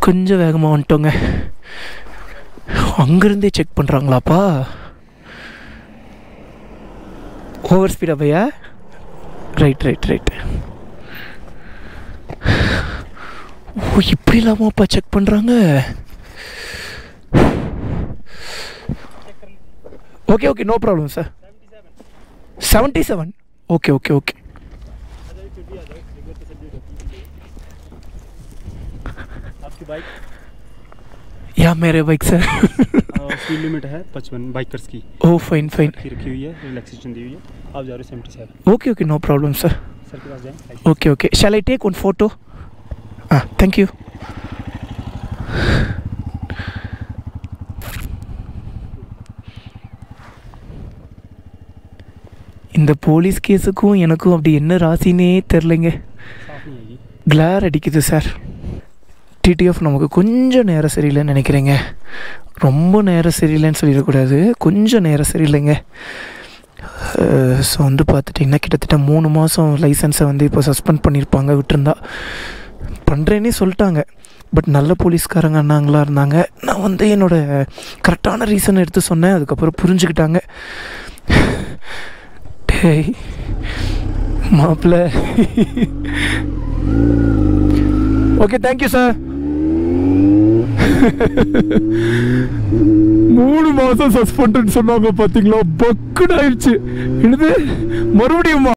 கொஞ்சம் வேகமாக வந்துட்டோங்க அங்கேருந்தே செக் பண்ணுறாங்களாப்பா ஓவர் ஸ்பீடா பையா ரைட் ரைட் ரைட் ஓ இப்படி இல்லாமப்பா செக் பண்ணுறாங்க okay okay no problem sir seventy seven okay okay okay आपकी बाइक या मेरे बाइक सर स्पीड लिमिट है पचपन बाइकर्स की ओ फाइन फाइन की रखी हुई है रिलैक्सेशन दी हुई है आप जा रहे हो seventy seven okay okay no problem sir sir के पास जाएँ okay okay shall I take one photo ah thank you இந்த போலீஸ் கேஸுக்கும் எனக்கும் அப்படி என்ன ராசினே தெரிலங்க साफ नहीं आएगी கிளார் அடிக்குது சார் டிடிஎஃப் நமக்கு கொஞ்சம் நேரம் சரியில்லைன்னு நினைக்கிறேங்க ரொம்ப நேரம் சரியில்லைன்னு சொல்லிடக்கூடாது கொஞ்சம் நேரம் சரியில்லைங்க ஸோ வந்து பார்த்துட்டிங்கன்னா கிட்டத்தட்ட மூணு மாதம் லைசன்ஸை வந்து இப்போ சஸ்பெண்ட் பண்ணியிருப்பாங்க விட்டுருந்தா பண்ணுறேன்னே சொல்லிட்டாங்க பட் நல்ல போலீஸ்காரங்க அண்ணாங்களா இருந்தாங்க நான் வந்து என்னோடய கரெக்டான ரீசன் எடுத்து சொன்னேன் அதுக்கப்புறம் புரிஞ்சுக்கிட்டாங்க டேய் மாப்பிள்ள ஓகே தேங்க்யூ சார் மூணு மாசம் சஸ்பெண்ட் சொன்னாங்க பாத்தீங்களா பக்குன்னு ஆயிடுச்சு என்னது மறுபடியும்